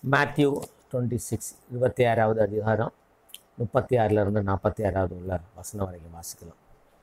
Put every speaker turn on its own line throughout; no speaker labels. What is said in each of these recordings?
Matthew twenty six இருபத்தி ஆறாவது அதிகாரம் முப்பத்தி ஆறிலிருந்து நாற்பத்தி ஆறாவது உள்ள வசனம் வரைக்கும் வாசிக்கலாம்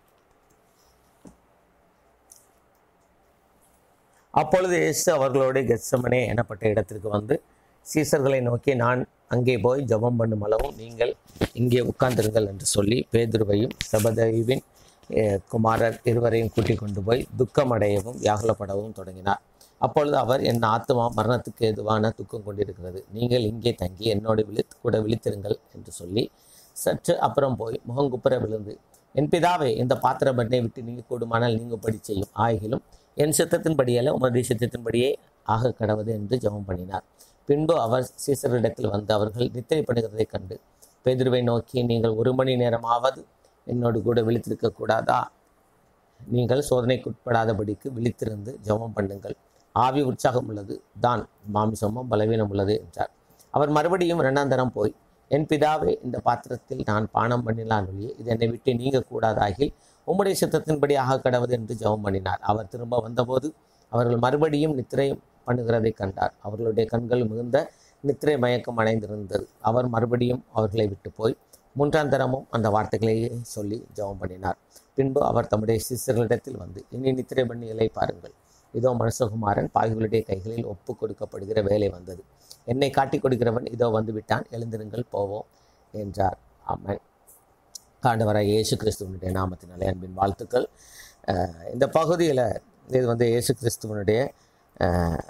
அப்பொழுது இயேசு அவர்களோடு கெத்சமனே எனப்பட்ட இடத்திற்கு வந்து சீசர்களை நோக்கி நான் அங்கே போய் ஜெபம் பண்ணும் அளவும் நீங்கள் இங்கே உட்கார்ந்திருங்கள் என்று சொல்லி பேதுருவையும் செபதேயுவின் அஹ், குமாரர் இருவரையும் கூட்டிக் கொண்டு போய் துக்கமடையவும் வியாகுலப்படவும் தொடங்கினார் அப்பொழுது அவர் என் ஆத்மா மரணத்துக்கு ஏதுவான துக்கம் கொண்டிருக்கிறது நீங்கள் இங்கே தங்கி என்னோடு விழித்து கூட விழித்திருங்கள் என்று சொல்லி சற்று அப்புறம் போய் முகங்குப்புற விழுந்து என் பிதாவே இந்த பாத்திர பண்ணை விட்டு நீங்க கூடுமானால் நீங்கும்படி செய்யும் ஆகிலும் என் சித்தத்தின்படியல்ல உமது சித்தத்தின்படியே ஆக கடவுது என்று ஜெபம் பண்ணினார் பின்பு அவர் சீசரிடத்தில் வந்து அவர்கள் நித்திரை பண்ணுகிறதைக் கண்டு பேதுருவை நோக்கி நீங்கள் ஒரு மணி நேரமாவது என்னோடு கூட விழித்திருக்க கூடாதா நீங்கள் சோதனைக்குட்படாதபடிக்கு விழித்திருந்து ஜெபம் பண்ணுங்கள் ஆவி உற்சாகம் உள்ளது தான் மாமிசமும் பலவீனம் உள்ளது என்றார் அவர் மறுபடியும் இரண்டாம் தரம் போய் என் பிதாவே இந்த பாத்திரத்தில் நான் பானம் பண்ணினான் ஒழிய இது என்னை விட்டு நீங்க கூடாதாகில் உம்முடைய சித்தத்தின்படி ஆக கடவுது என்று ஜெபம் பண்ணினார் அவர் திரும்ப வந்தபோது அவர்கள் மறுபடியும் நித்திரை பண்ணுகிறதை கண்டார் அவர்களுடைய கண்கள் மிகுந்த நித்திரை மயக்கம் அடைந்திருந்தது அவர் மறுபடியும் அவர்களை விட்டு போய் மூன்றாம் தரமும் அந்த வார்த்தைகளையே சொல்லி ஜெபம் பண்ணினார் பின்பு அவர் தம்முடைய சிஷ்யர்களிடத்தில் வந்து இனி நித்திரை பண்ணி இலை பாருங்கள் இதோ மனுஷகுமாரன் பாவிகளுடைய கைகளில் ஒப்பு கொடுக்கப்படுகிற வேலை வந்தது என்னை காட்டிக் கொடுக்கிறவன் இதோ வந்து விட்டான் எழுந்திருங்கள் போவோம் என்றார் ஆமென் ஆண்டவராக இயேசு கிறிஸ்துவனுடைய நாமத்தினாலே அன்பின் வாழ்த்துக்கள் அஹ் இந்த பகுதியில் இது வந்து இயேசு கிறிஸ்துவனுடைய அஹ்,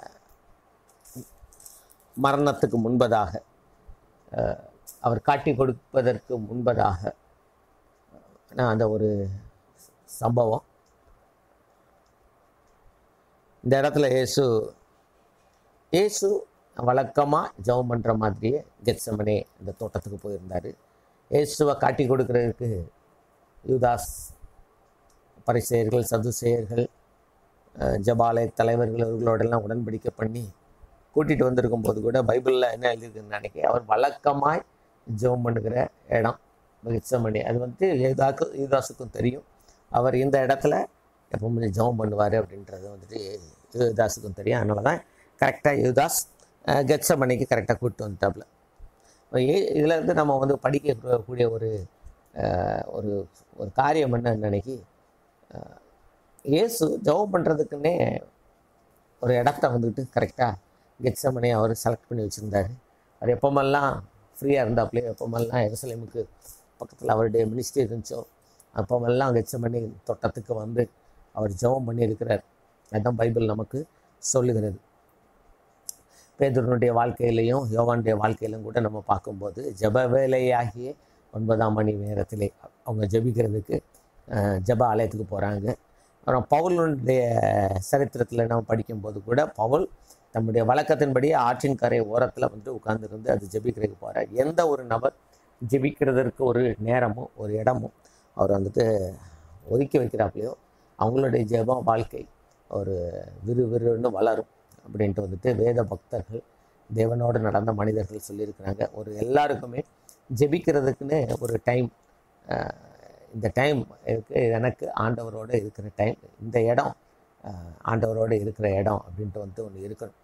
மரணத்துக்கு முன்பதாக அஹ், அவர் காட்டி கொடுப்பதற்கு முன்பதாக நான் அந்த ஒரு சம்பவம் இந்த இடத்துல இயேசு இயேசு வழக்கமாக ஜெபம் பண்ணுற மாதிரியே கெத்சமனே இந்த தோட்டத்துக்கு போயிருந்தார் இயேசுவை காட்டி கொடுக்கறதுக்கு யூதாஸ் பரிசெயர்கள் சதுசெயர்கள் அஹ், ஜபாலய தலைவர்கள் அவர்களோடெல்லாம் உடன்படிக்கை பண்ணி கூட்டிகிட்டு வந்திருக்கும் போது கூட பைபிளில் என்ன எழுதியிருக்குன்னு நினைக்கிறேன் அவர் வழக்கமாய் ஜெபம் பண்ணுகிற இடம் கெத்சமனே அது வந்து யூதாக்கு யூதாஸுக்கும் தெரியும் அவர் இந்த இடத்துல எப்பவுமே ஜெபம் பண்ணுவார் அப்படின்றது வந்துட்டு யுவதாஸுக்கும் தெரியும் அதனால தான் கரெக்டாக யுவதாஸ் கெட்சமணிக்கு கரெக்டாக கூப்பிட்டு வந்துட்டாப்புல இதில் இருந்து நம்ம வந்து படிக்கக்கூடிய ஒரு அஹ், ஒரு ஒரு காரியம் என்ன நினைக்கி அஹ், இயேசு ஜெபம் பண்ணுறதுக்குன்னே ஒரு இடத்த வந்துட்டு கரெக்டாக கெட்சமனை அவர் செலக்ட் பண்ணி வச்சுருந்தாரு அவர் எப்போமெல்லாம் ஃப்ரீயாக இருந்தாப்புலையோ எப்போமெல்லாம் எருசலேமுக்கு பக்கத்தில் அவருடைய மினிஸ்ட்ரி இருந்துச்சோ அப்போமெல்லாம் கெட்சமணி தோட்டத்துக்கு வந்து அவர் ஜெபம் பண்ணியிருக்கிறார் அதுதான் பைபிள் நமக்கு சொல்லுகிறது பேதுருனுடைய வாழ்க்கையிலையும் யோவானுடைய வாழ்க்கையிலும் கூட நம்ம பார்க்கும்போது ஜெப வேலையாகிய ஒன்பதாம் மணி நேரத்திலே அவங்க ஜெபிக்கிறதுக்கு அஹ், ஜெப ஆலயத்துக்கு போகிறாங்க அப்புறம் பவுலுடைய சரித்திரத்தில் நம்ம படிக்கும்போது கூட பவுல் தம்முடைய வழக்கத்தின்படி ஆற்றின் கரை ஓரத்தில் வந்து உட்கார்ந்திருந்து அது ஜெபிக்கிறதுக்கு போகிறார் எந்த ஒரு நபர் ஜெபிக்கிறதற்கு ஒரு நேரமும் ஒரு இடமும் அவர் வந்துட்டு ஒதுக்கி வைக்கிறாப்புலையோ அவங்களுடைய ஜெபம் வாழ்க்கை ஒரு விறுவிறுன்னு வளரும் அப்படின்ட்டு வந்துட்டு வேத பக்தர்கள் தேவனோடு நடந்த மனிதர்கள் சொல்லியிருக்கிறாங்க ஒரு எல்லாருக்குமே ஜெபிக்கிறதுக்குன்னு ஒரு டைம் இந்த டைம் இருக்கு எனக்கு ஆண்டவரோடு இருக்கிற டைம் இந்த இடம் அஹ், ஆண்டவரோடு இருக்கிற இடம் அப்படின்ட்டு வந்துட்டு ஒன்று இருக்கணும்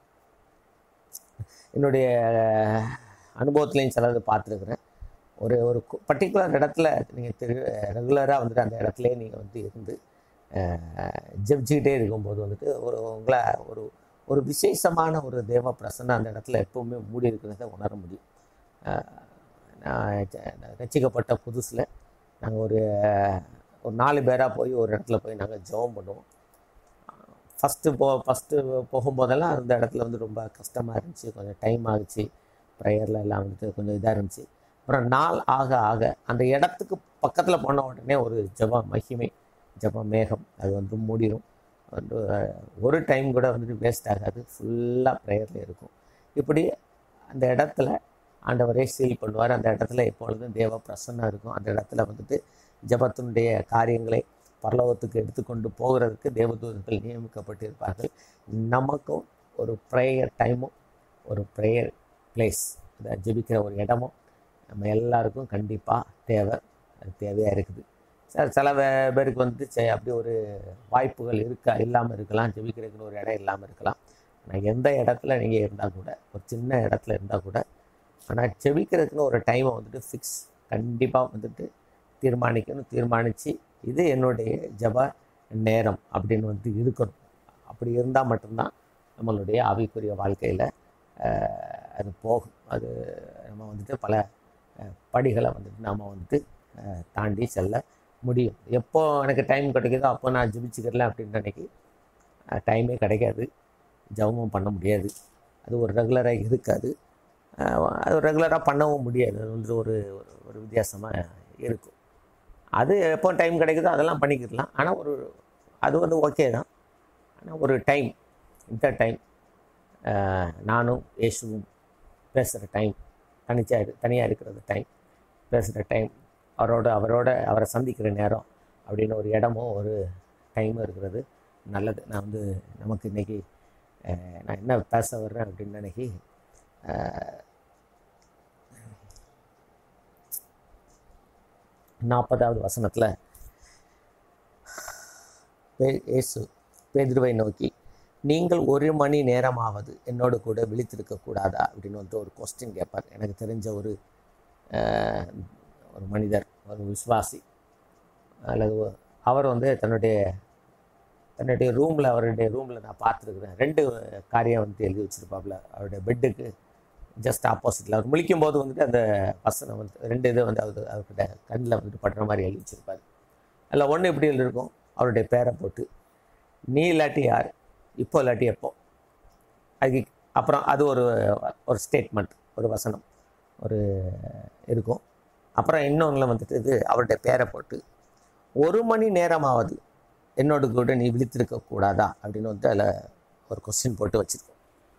என்னுடைய அனுபவத்துலேயும் சிலது பார்த்துருக்குறேன் ஒரு ஒரு பர்டிகுலர் இடத்துல நீங்கள் திரு ரெகுலராக வந்துட்டு அந்த இடத்துலயே நீங்கள் வந்து இருந்து அஹ், ஜெபிச்சுக்கிட்டே இருக்கும்போது வந்துட்டு ஒரு உங்களை ஒரு ஒரு விசேஷமான ஒரு தேவ பிரசன்னம் அந்த இடத்துல எப்பவுமே மூடி இருக்கிறத உணர முடியும் அஹ், நான் ஜ- நான் ரட்சிக்கப்பட்ட புதுசில் நாங்கள் ஒரு ஒரு நாலு பேராக போய் ஒரு இடத்துல போய் நாங்கள் ஜெபம் பண்ணுவோம் ஃபஸ்ட்டு போ ஃபஸ்ட்டு போகும்போதெல்லாம் அந்த இடத்துல வந்து ரொம்ப கஷ்டமாக இருந்துச்சு கொஞ்சம் டைம் ஆகுச்சு ப்ரேயரில் எல்லாம் வந்துட்டு கொஞ்சம் இதாக இருந்துச்சு அப்புறம் நாள் ஆக ஆக அந்த இடத்துக்கு பக்கத்தில் போன உடனே ஒரு ஜெப மகிமை ஜெப மேகம் அது வந்து மூடிடும் வந்து அஹ், ஒரு டைம் கூட வந்துட்டு வேஸ்ட் ஆகாது ஃபுல்லாக ப்ரேயரில் இருக்கும் இப்படி அந்த இடத்துல ஆண்டவரே சீல் பண்ணுவார் அந்த இடத்துல எப்பொழுதும் தேவ பிரசன்னம் இருக்கும் அந்த இடத்துல வந்துட்டு ஜெபத்தினுடைய காரியங்களை பரலோகத்துக்கு எடுத்துக்கொண்டு போகிறதுக்கு தேவதூதர்கள் நியமிக்கப்பட்டிருப்பார்கள் நமக்கும் ஒரு ப்ரேயர் டைமும் ஒரு ப்ரேயர் பிளேஸ் அதை ஜெபிக்கிற ஒரு இடமும் நம்ம எல்லாருக்கும் கண்டிப்பாக தேவை அது தேவையாக இருக்குது சார் சில வே- பேருக்கு வந்துட்டு சரி அப்படி ஒரு வாய்ப்புகள் இருக்கா இல்லாமல் இருக்கலாம் ஜெபிக்கிறதுக்குன்னு ஒரு இடம் இல்லாமல் இருக்கலாம் நான் எந்த இடத்துல நீங்கள் இருந்தால் கூட ஒரு சின்ன இடத்துல இருந்தால் கூட ஆனால் செபிக்கிறதுக்குன்னு ஒரு டைமை வந்துட்டு ஃபிக்ஸ் கண்டிப்பாக வந்துட்டு தீர்மானிக்கணும் தீர்மானித்து இது என்னுடைய ஜப நேரம் அப்படின்னு வந்து இருக்கணும் அப்படி இருந்தால் மட்டும்தான் நம்மளுடைய ஆவிக்குரிய வாழ்க்கையில் அது போகும் அது நம்ம வந்துட்டு பல அஹ், படிகளை வந்துட்டு நாம் வந்துட்டு அஹ், தாண்டி செல்ல முடியும் எப்போ எனக்கு டைம் கிடைக்குதோ அப்போ நான் ஜெபிச்சுக்கிறல அப்படின்னு நினைக்கி டைமே கிடைக்காது ஜபமும் பண்ண முடியாது அது ஒரு ரெகுலராக இருக்காது அஹ், அது ரெகுலராக பண்ணவும் முடியாது அது வந்து ஒரு ஒரு- ஒரு வித்தியாசமாக இருக்கும் அது எப்போ டைம் கிடைக்குதோ அதெல்லாம் பண்ணிக்கிடலாம் ஆனால் ஒரு அது வந்து ஓகே தான் ஆனால் ஒரு டைம் இந்த டைம் நானும் இயேசுவும் பேசுகிற டைம் தனிச்சா இரு தனியாக இருக்கிறது டைம் பேசுகிற டைம் அவரோட அவரோட அவரை சந்திக்கிற நேரம் அப்படின்னு ஒரு இடமும் ஒரு டைமும் இருக்கிறது நல்லது நான் வந்து நமக்கு இன்றைக்கி நான் என்ன பேச வர்றேன் அப்படின்னு நினைக்கி நாற்பதாவது வசனத்தில் பே- இயேசு பேதுருவை நோக்கி நீங்கள் ஒரு மணி நேரமாவது என்னோடு கூட விழித்திருக்க கூடாதா அப்படின்னு வந்து ஒரு கொஸ்டின் கேட்பார் எனக்கு தெரிஞ்ச ஒரு அஹ், ஒரு மனிதர் ஒரு விசுவாசி அல்லது ஒ- அவர் வந்து தன்னுடைய தன்னுடைய ரூமில் அவருடைய ரூமில் நான் பார்த்துருக்குறேன் ரெண்டு காரியம் வந்து எழுதி வச்சுருப்பாப்புல அவருடைய பெட்டுக்கு ஜஸ்ட் ஆப்போசிட்டில் அவர் முழிக்கும் போது வந்துட்டு அந்த வசனம் வந்து ரெண்டு இது வந்து அவர் அவர்கிட்ட கண்ணில் வந்துட்டு படுற மாதிரி எழுதி வச்சுருப்பார் அதில் ஒன்று எப்படி இருக்கும் அவருடைய பேரை போட்டு நீ இல்லாட்டி யார் இப்போ இல்லாட்டி எப்போ அதுக்கு அப்புறம் அது ஒரு ஒரு ஸ்டேட்மெண்ட் ஒரு வசனம் ஒரு இருக்கும் அப்புறம் இன்னொன்றில் வந்துட்டு இது அவருடைய பேரை போட்டு ஒரு மணி நேரமாவது என்னோட கூட நீ விழித்திருக்க கூடாதா அப்படின்னு வந்து அதில் ஒரு கொஸ்டின் போட்டு வச்சுருக்கோம்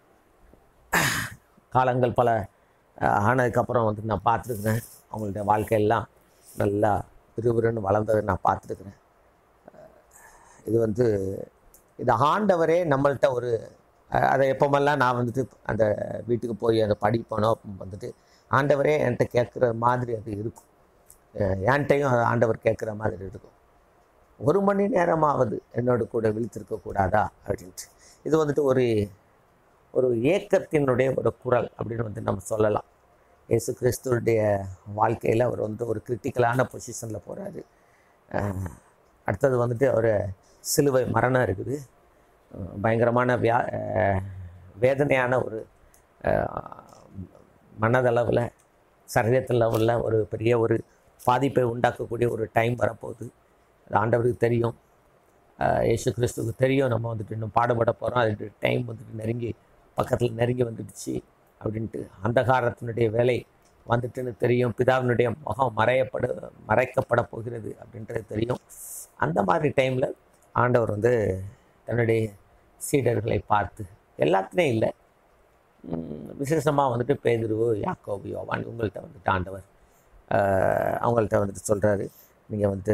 காலங்கள் பல அஹ், ஆனதுக்கப்புறம் வந்து நான் பார்த்துருக்குறேன் அவங்களுடைய வாழ்க்கையெல்லாம் நல்லா விறுவிறுன்னு வளர்ந்ததை நான் பார்த்துருக்குறேன் இது வந்து இது ஆண்டவரே நம்மள்ட்ட ஒரு அஹ், அதை எப்போமெல்லாம் நான் வந்துட்டு அந்த வீட்டுக்கு போய் அதை படிப்பேனோ அப்போ வந்துட்டு ஆண்டவரே என்கிட்ட கேட்குற மாதிரி அது இருக்கும் அஹ், என்கிட்டையும் அது ஆண்டவர் கேட்குற மாதிரி இருக்கும் ஒரு மணி நேரமாவது என்னோட கூட விழித்திருக்க கூடாதா அப்படின்ட்டு இது வந்துட்டு ஒரு ஒரு ஏக்கத்தினுடைய ஒரு குரல் அப்படின்னு வந்து நம்ம சொல்லலாம் இயேசு கிறிஸ்துவுடைய வாழ்க்கையில் அவர் வந்து ஒரு கிரிட்டிக்கலான பொசிஷனில் போகிறாரு அடுத்தது வந்துட்டு அவர் சிலுவை மரணம் இருக்குது அஹ் பயங்கரமான வியா அஹ் வேதனையான ஒரு அஹ், மனதளவில் சரீரத்தில் உள்ள ஒரு பெரிய ஒரு பாதிப்பை உண்டாக்கக்கூடிய ஒரு டைம் வரப்போகுது அது ஆண்டவருக்கு தெரியும் அஹ், இயேசு கிறிஸ்துவுக்கு தெரியும் நம்ம வந்துட்டு இன்னும் பாடுபட போகிறோம் அது டைம் வந்துட்டு நெருங்கி பக்கத்தில் நெருங்கி வந்துடுச்சு அப்படின்ட்டு அந்தகாரத்தினுடைய வேலை வந்துட்டுன்னு தெரியும் பிதாவினுடைய முகம் மறையப்பட மறைக்கப்பட போகிறது அப்படின்றது தெரியும் அந்த மாதிரி டைமில் ஆண்டவர் வந்து தன்னுடைய சீடர்களை பார்த்து எல்லாத்துலேயும் இல்லை விசேஷமாக வந்துட்டு பேதுருவு யாக்கோபு யோவான் இவங்கள்ட்ட வந்துட்டு ஆண்டவர் ஆஹ், அவங்கள்ட்ட வந்துட்டு சொல்கிறாரு நீங்கள் வந்து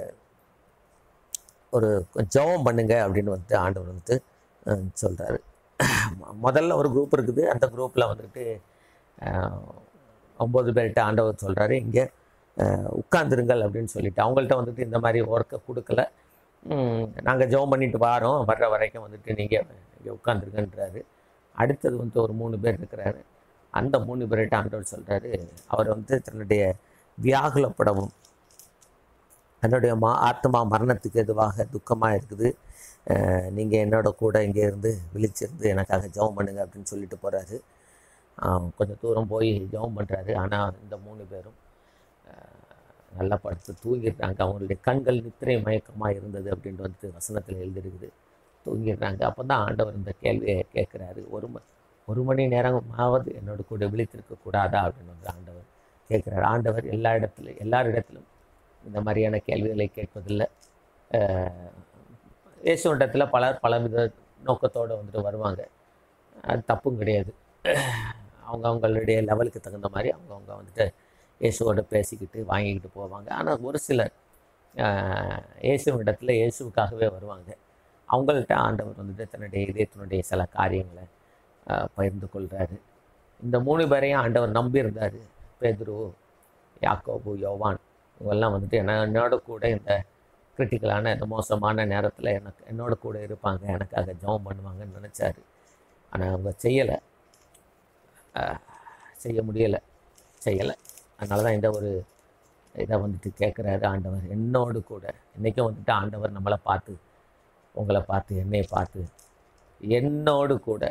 ஒரு ஜெபம் பண்ணுங்க அப்படின்னு வந்துட்டு ஆண்டவர் வந்துட்டு சொல்கிறாரு முதல்ல ஒரு குரூப் இருக்குது அந்த குரூப்பில் வந்துட்டு ஆஹ், ஒம்பது பேர்கிட்ட ஆண்டவர் சொல்கிறாரு இங்கே உட்காந்துருங்கள் அப்படின்னு சொல்லிட்டு அவங்கள்ட்ட வந்துட்டு இந்த மாதிரி ஒர்க்கை கொடுக்கல நாங்கள் ஜெபம் பண்ணிட்டு வாரோம் வர்ற வரைக்கும் வந்துட்டு நீங்கள் இங்கே உட்காந்துருங்கன்றாரு அடுத்தது வந்து ஒரு மூணு பேர் இருக்கிறாரு அந்த மூணு பேர்கிட்ட ஆண்டவர் சொல்கிறாரு அவர் வந்து தன்னுடைய வியாகுலப்படவும் தன்னுடைய மா ஆத்மா மரணத்துக்கு எதுவாக துக்கமாக இருக்குது நீங்கள் என்னோட கூட இங்கே இருந்து விழிச்சிருந்து எனக்காக ஜெபம் பண்ணுங்க அப்படின்னு சொல்லிட்டு போகிறாரு கொஞ்சம் தூரம் போய் ஜெபம் பண்ணுறாரு ஆனால் இந்த மூணு பேரும் ஆஹ், நல்லா படுத்து தூங்கிடுறாங்க அவங்களுடைய கண்கள் நித்திரை மயக்கமாக இருந்தது அப்படின்ட்டு வந்துட்டு வசனத்தில் எழுதிருக்குது தூங்கிடுறாங்க அப்போ தான் ஆண்டவர் இந்த கேள்வியை கேட்குறாரு ஒரு ம ஒரு மணி நேரமாவது என்னோட கூட விழித்திருக்க கூடாதா அப்படின்னு வந்து ஆண்டவர் கேட்குறாரு ஆண்டவர் எல்லா இடத்துலையும் எல்லாரிடத்திலும் இந்த மாதிரியான கேள்விகளை கேட்பதில்லை இயேசுவண்டத்தில் பலர் பலவித நோக்கத்தோடு வந்துட்டு வருவாங்க அது தப்பும் கிடையாது அவங்க அவங்களுடைய லெவலுக்கு தகுந்த மாதிரி அவங்கவுங்க வந்துட்டு இயேசுவோட பேசிக்கிட்டு வாங்கிக்கிட்டு போவாங்க ஆனால் ஒரு சிலர் ஆஹ், இயேசுவிடத்தில் இயேசுவுக்காகவே வருவாங்க அவங்கள்ட்ட ஆண்டவர் வந்துட்டு தன்னுடைய இதயத்தினுடைய சில காரியங்களை ஆஹ், பகிர்ந்து கொள்கிறாரு இந்த மூணு பேரையும் ஆண்டவர் நம்பியிருந்தார் பேதுரு யாக்கோபு யோவான் இவங்கெல்லாம் வந்துட்டு என்ன என்னோட கூட இந்த கிரிட்டிக்கலான இந்த மோசமான நேரத்தில் எனக்கு என்னோட கூட இருப்பாங்க எனக்காக ஜெபம் பண்ணுவாங்கன்னு நினச்சாரு ஆனால் அவங்க செய்யலை செய்ய முடியலை செய்யலை அதனால தான் இந்த ஒரு இதை வந்துட்டு கேட்குறாரு ஆண்டவர் என்னோடு கூட இன்றைக்கும் வந்துட்டு ஆண்டவர் நம்மளை பார்த்து உங்களை பார்த்து என்னை பார்த்து என்னோடு கூட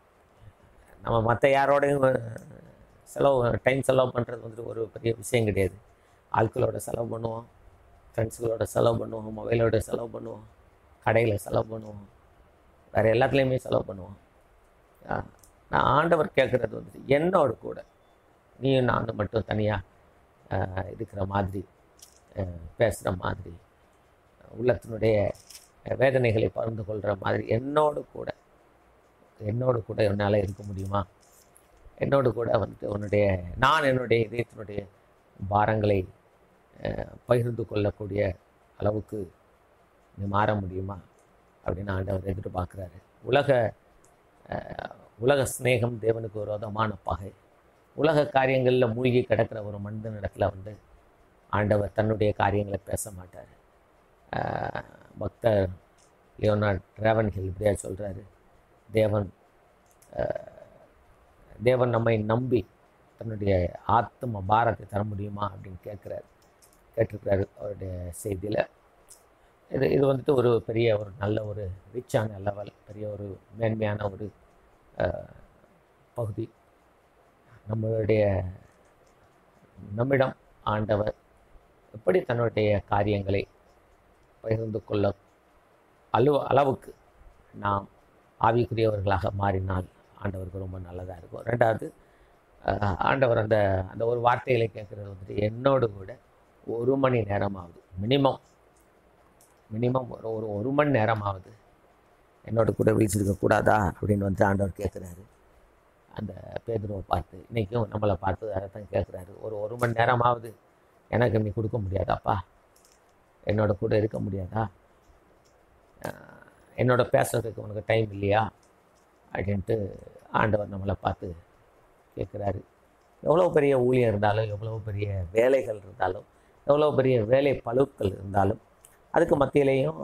நம்ம மற்ற யாரோடையும் செலவு டைம் செலவு பண்ணுறது வந்துட்டு ஒரு பெரிய விஷயம் கிடையாது ஆட்களோட செலவு பண்ணுவோம் ஃப்ரெண்ட்ஸுகளோட செலவு பண்ணுவோம் மொபைலோட செலவு பண்ணுவோம் கடையில் செலவு பண்ணுவோம் வேறு எல்லாத்துலேயுமே செலவு பண்ணுவோம் ஆ, நான் ஆண்டவர் கேட்குறது வந்துட்டு என்னோடு கூட நீயும் நானும் மட்டும் தனியாக இருக்கிற மாதிரி பேசுகிற மாதிரி உள்ளத்தினுடைய வேதனைகளை பகிர்ந்து கொள்கிற மாதிரி என்னோடு கூட என்னோடு கூட என்னால் இருக்க முடியுமா என்னோடு கூட வந்துட்டு உன்னுடைய நான் என்னுடைய இதயத்தினுடைய பாரங்களை அஹ், பகிர்ந்து கொள்ளக்கூடிய அளவுக்கு நீ மாற முடியுமா அப்படின்னு ஆண்டவர் எதிர்பார்க்குறாரு உலக அஹ், உலக சிநேகம் தேவனுக்கு விரோதமான பகை உலக காரியங்களில் மூழ்கி கிடக்கிற ஒரு மனிதனிடத்தில் வந்து ஆண்டவர் தன்னுடைய காரியங்களை பேச மாட்டார் அஹ், பக்தர் லியோனார்ட் ரேவன் ஹில் இப்படியா சொல்கிறாரு தேவன் அஹ், தேவன் நம்மை நம்பி தன்னுடைய ஆத்ம பாரத்தை தர முடியுமா அப்படின்னு கேட்குறாரு கேட்டிருக்கிறாரு அவருடைய செய்தியில் இது இது வந்துட்டு ஒரு பெரிய ஒரு நல்ல ஒரு ரிச்சான லெவல் பெரிய ஒரு மேன்மையான ஒரு அஹ், பகுதி நம்மளுடைய நம்மிடம் ஆண்டவர் எப்படி தன்னுடைய காரியங்களை பகிர்ந்து கொள்ள அளவு அளவுக்கு நாம் ஆவிக்குரியவர்களாக மாறினால் ஆண்டவருக்கு ரொம்ப நல்லதாக இருக்கும் ரெண்டாவது அஹ், ஆண்டவர் அந்த அந்த ஒரு வார்த்தைகளை கேட்குறது வந்துட்டு என்னோடு கூட ஒரு மணி நேரமாகுது மினிமம் மினிமம் ஒரு ஒரு ஒரு மணி நேரமாகுது என்னோட கூட வீழ்ச்சிருக்க கூடாதா அப்படின்னு வந்து ஆண்டவர் கேட்குறாரு அந்த பேதுருவை பார்த்து இன்றைக்கும் நம்மளை பார்த்து அதை தான் கேட்குறாரு ஒரு ஒரு மணி நேரமாவது எனக்கு நீ கொடுக்க முடியாதாப்பா என்னோட கூட இருக்க முடியாதா அஹ், என்னோட பேசுறதுக்கு உனக்கு டைம் இல்லையா அப்படின்ட்டு ஆண்டவர் நம்மளை பார்த்து கேட்குறாரு எவ்வளோ பெரிய ஊழியம் இருந்தாலும் எவ்வளோ பெரிய வேலைகள் இருந்தாலும் எவ்வளோ பெரிய வேலை பளுக்கள் இருந்தாலும் அதுக்கு மத்தியிலையும்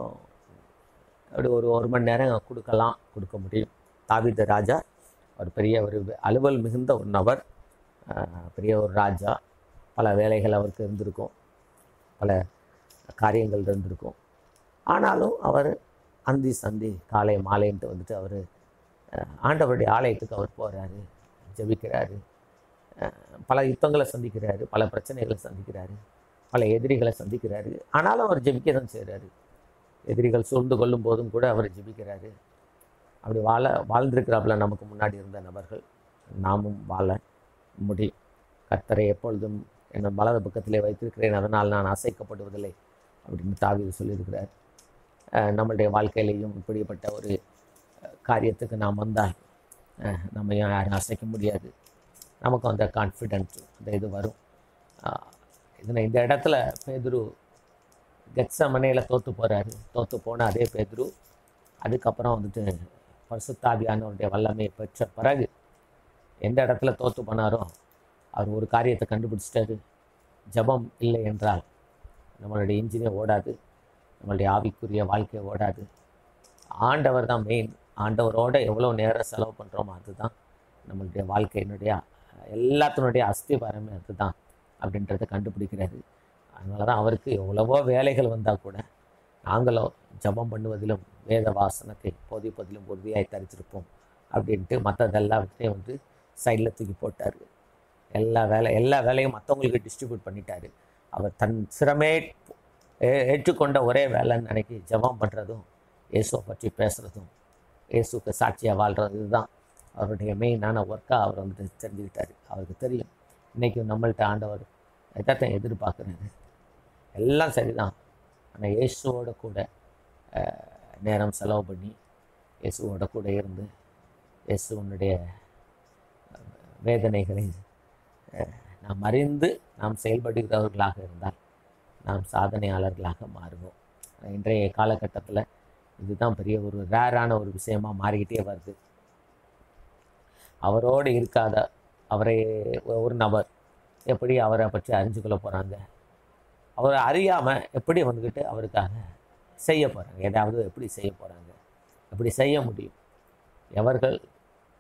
அப்படி ஒரு ஒரு மணி நேரம் கொடுக்கலாம் கொடுக்க முடியும் தாவீது ராஜா ஒரு பெரிய ஒரு அலுவல் மிகுந்த ஒரு நபர் ஆஹ், பெரிய ஒரு ராஜா பல வேலைகள் அவருக்கு இருந்திருக்கும் பல காரியங்கள் இருந்திருக்கும் ஆனாலும் அவர் அந்தி சந்தி காலை மாலைன்ட்டு வந்துட்டு அவர் ஆண்டவருடைய ஆலயத்துக்கு அவர் போகிறாரு ஜெபிக்கிறாரு அஹ், பல யுத்தங்களை சந்திக்கிறாரு பல பிரச்சனைகளை சந்திக்கிறாரு பல எதிரிகளை சந்திக்கிறாரு ஆனாலும் அவர் ஜெபிக்க தான் செய்கிறாரு எதிரிகள் சூழ்ந்து கொள்ளும் போதும் கூட அவர் ஜெபிக்கிறாரு அப்படி வாழ வாழ்ந்திருக்கிறாப்புல நமக்கு முன்னாடி இருந்த நபர்கள் நாமும் வாழ முடியும் கர்த்தரை எப்பொழுதும் என் வலது பக்கத்திலே வைத்திருக்கிறேன் அதனால் நான் அசைக்கப்படுவதில்லை அப்படின்னு தாவீது சொல்லியிருக்கிறார் அஹ் நம்மளுடைய வாழ்க்கையிலையும் இப்படிப்பட்ட ஒரு அஹ், காரியத்துக்கு நாம் வந்தால் அஹ், நம்ம யாரும் அசைக்க முடியாது நமக்கு அந்த கான்ஃபிடென்ட் அந்த இது வரும் அஹ், இதனை இந்த இடத்துல பேதுரு கெட்சமனையில் தோற்று போகிறாரு தோற்று போன அதே பேதுரு அதுக்கப்புறம் வந்துட்டு பரிசுத்தாவியானவருடைய வல்லமையை பெற்ற பிறகு எந்த இடத்துல தோற்று போனாரோ அவர் ஒரு காரியத்தை கண்டுபிடிச்சிட்டாரு ஜெபம் இல்லை என்றால் நம்மளுடைய இன்ஜினே ஓடாது நம்மளுடைய ஆவிக்குரிய வாழ்க்கை ஓடாது ஆண்டவர் தான் மெயின் ஆண்டவரோட எவ்வளோ நேரம் செலவு பண்ணுறோமோ அதுதான் நம்மளுடைய வாழ்க்கையினுடைய எல்லாத்தினுடைய அஸ்திபாரமே அதுதான் அப்படின்றத கண்டுபிடிக்கிறாரு அதனால தான் அவருக்கு எவ்வளவோ வேலைகள் வந்தால் கூட நாங்களோ ஜெபம் பண்ணுவதிலும் வேத வாசனத்தை போதிப்பதிலும் உறுதியாய் தரித்திருப்போம் அப்படின்ட்டு மற்றதெல்லாத்தையும் வந்து சைடில் தூக்கி போட்டார் எல்லா வேலை எல்லா வேலையும் மற்றவங்களுக்கு டிஸ்ட்ரிபியூட் பண்ணிட்டாரு அவர் தன் சிரமே ஏ- ஏற்றுக்கொண்ட ஒரே வேலைன்னு நினைக்கி ஜெபம் பண்ணுறதும் இயேசுவை பற்றி பேசுகிறதும் இயேசுக்கு சாட்சியாக வாழ்கிறது இதுதான் அவருடைய மெயினான ஒர்க்காக அவர் வந்துட்டு தெரிஞ்சுக்கிட்டாரு அவருக்கு தெரியும் இன்றைக்கும் நம்மள்ட்ட ஆண்டவர் எதாத்தான் எதிர்பார்க்குறாரு எல்லாம் சரிதான் ஆனால் இயேசுவோட கூட அஹ், நேரம் செலவு பண்ணி இயேசுவோட கூட இருந்து இயேசுவனுடைய வேதனைகளை அஹ், நாம் அறிந்து நாம் செயல்படுகிறவர்களாக இருந்தால் நாம் சாதனையாளர்களாக மாறுவோம் இன்றைய காலகட்டத்தில் இதுதான் பெரிய ஒரு ரேரான ஒரு விஷயமா மாறிக்கிட்டே வருது அவரோடு இருக்காத அவரை ஒரு நபர் எப்படி அவரை பற்றி அறிஞ்சுக்கொள்ள போகிறாங்க அவரை அறியாமல் எப்படி வந்துக்கிட்டு அவருக்காக செய்ய போகிறாங்க ஏதாவது எப்படி செய்ய போகிறாங்க எப்படி செய்ய முடியும் எவர்கள்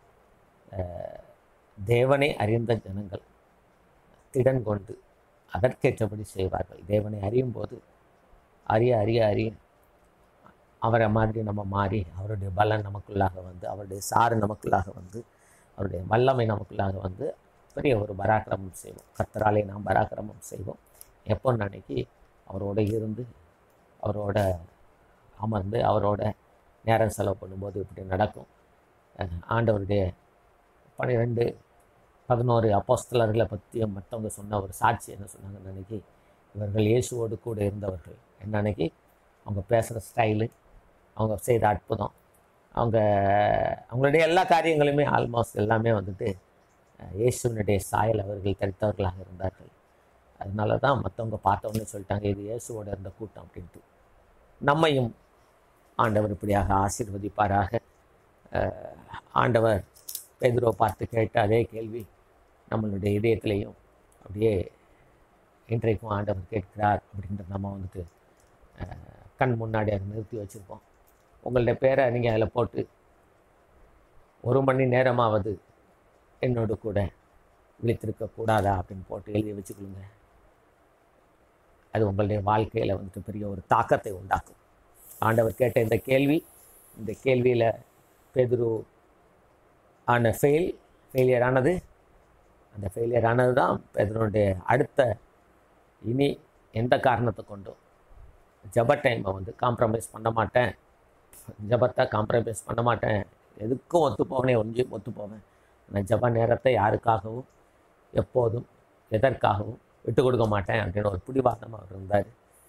அஹ், தேவனை அறிந்த ஜனங்கள் திடன் கொண்டு அதற்கேற்றபடி செய்வார்கள் தேவனை அறியும் போது அறிய அறிய அறிய அவரை மாதிரி நம்ம மாறி அவருடைய பலன் நமக்குள்ளாக வந்து அவருடைய சாறு நமக்குள்ளாக வந்து அவருடைய வல்லமை நமக்குள்ளாக வந்து பெரிய ஒரு பராக்கிரமம் செய்வோம் கத்தராலே நாம் பராக்கிரமம் செய்வோம் எப்போ அன்னைக்கு அவரோட இருந்து அவரோட அமர்ந்து அவரோட நேரம் செலவு பண்ணும்போது இப்படி நடக்கும் அஹ் ஆண்டவருடைய பன்னிரெண்டு பதினோரு அப்போஸ்தலர்களை பற்றி மற்றவங்க சொன்ன ஒரு சாட்சி என்ன சொன்னாங்கன்னு அன்னைக்கு இவர்கள் இயேசுவோடு கூட இருந்தவர்கள் என்ன அன்னைக்கு அவங்க பேசுகிற ஸ்டைலு அவங்க செய்த அற்புதம் அவங்க அவங்களுடைய எல்லா காரியங்களுமே ஆல்மோஸ்ட் எல்லாமே வந்துட்டு அஹ், இயேசுவினுடைய சாயல் அவர்கள் தரித்தவர்களாக இருந்தார்கள் அதனால தான் மற்றவங்க பார்த்தவொன்னே சொல்லிட்டாங்க இது இயேசுவோட இருந்த கூட்டம் அப்படின்ட்டு நம்மையும் ஆண்டவர் இப்படியாக ஆசீர்வதிப்பாராக அஹ், ஆண்டவர் பேதுருவை பார்த்து கேட்ட அதே கேள்வி நம்மளுடைய இதயத்திலையும் அப்படியே இன்றைக்கும் ஆண்டவர் கேட்கிறார் அப்படின்றத நம்ம வந்துட்டு அஹ், கண் முன்னாடி அதை நிறுத்தி வச்சுருப்போம் உங்களுடைய பேரை நீங்கள் அதில் போட்டு ஒரு மணி நேரமாவது என்னோடு கூட விழித்திருக்க கூடாதா அப்படின்னு போட்டு எழுதி வச்சுக்கொள்ளுங்க அது உங்களுடைய வாழ்க்கையில் வந்துட்டு பெரிய ஒரு தாக்கத்தை உண்டாக்கும் ஆண்டவர் கேட்ட இந்த கேள்வி இந்த கேள்வியில் பேதுரு ஆன ஃபெயில் ஃபெயிலியர் ஆனது அந்த ஃபெயிலியர் ஆனது தான் பேதுருடைய அடுத்த இனி எந்த காரணத்தை கொண்டும் ஜப டைமை வந்து காம்ப்ரமைஸ் பண்ண மாட்டேன் ஜபத்தை காம்ப்ரமைஸ் பண்ண மாட்டேன் எதுக்கும் ஒத்து போவனே ஒன்றி ஒத்து போவேன் நான் ஜப நேரத்தை யாருக்காகவும் எப்போதும் எதற்காகவும் விட்டு கொடுக்க மாட்டேன் அப்படின்னு ஒரு பிடிவாதமாக அவர் இருந்தார்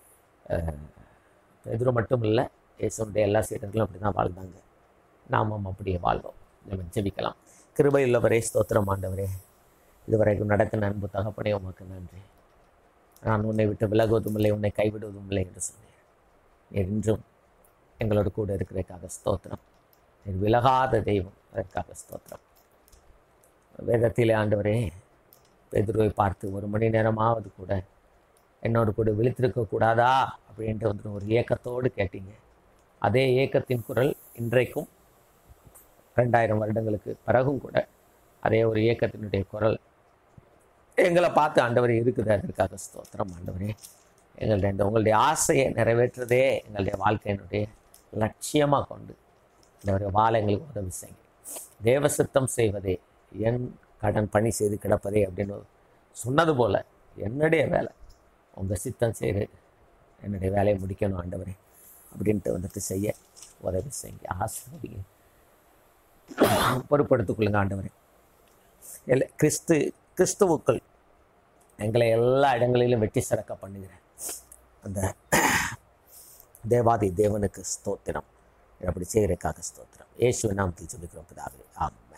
எதிர மட்டும் இல்லை இயேசுடைய எல்லா சீடர்களும் அப்படி தான் வாழ்ந்தாங்க நாமும் அப்படியே வாழ்வோம் நம்ம ஜெபிக்கலாம் கிருபையுள்ளவரே ஸ்தோத்திரம் ஆண்டவரே இதுவரைக்கும் நடத்தின அன்பு தகப்பனே உமக்கு நன்றி நான் உன்னை விட்டு விலகுவதும் இல்லை உன்னை கைவிடுவதும் இல்லை என்று சொன்னேன் நீர் இன்றும் எங்களோடு கூட இருக்கிறதுக்காக ஸ்தோத்திரம் நீர் விலகாத தெய்வம் அதற்காக ஸ்தோத்திரம் வேதத்திலே ஆண்டவரே பேதுருவை பார்த்து ஒரு மணி நேரமாவது கூட என்னோடு கூட விழித்திருக்க கூடாதா அப்படின்ட்டு வந்துட்டு ஒரு ஏக்கத்தோடு கேட்டீங்க அதே ஏக்கத்தின் குரல் இன்றைக்கும் ரெண்டாயிரம் வருடங்களுக்கு பிறகும் கூட அதே ஒரு ஏக்கத்தினுடைய குரல் எங்களை பார்த்து ஆண்டவரே இருக்குது அதற்காக ஸ்தோத்திரம் ஆண்டவரே எங்களுடைய இந்த உங்களுடைய ஆசையை நிறைவேற்றுறதே எங்களுடைய வாழ்க்கையினுடைய லட்சியமாக கொண்டு இந்த வாழ எங்களுக்கு உதவி செய்யுங்க தேவ சித்தம் செய்வதே என் கடன் பணி செய்து கிடப்பதே அப்படின்னு சொன்னது போல் என்னுடைய வேலை உங்கள் சித்தம் செய்து என்னுடைய வேலையை முடிக்கணும் ஆண்டவரே அப்படின்ட்டு வந்துட்டு செய்ய உதவி செய்யுங்க ஆசிர்வதிங்க பொறுப்படுத்திக் கொள்ளுங்க ஆண்டவரே இல்லை கிறிஸ்து கிறிஸ்துவுக்குள் எங்களை எல்லா இடங்களிலும் வெட்டி சிறக்க பண்ணுகிறேன் அந்த தேவாதி தேவனுக்கு ஸ்தோத்திரம் அப்படி செய்கிறதுக்காக ஸ்தோத்திரம் இயேசுவின் நாமத்தில் ஜெபிக்கிறோம் பிதாவே ஆமென்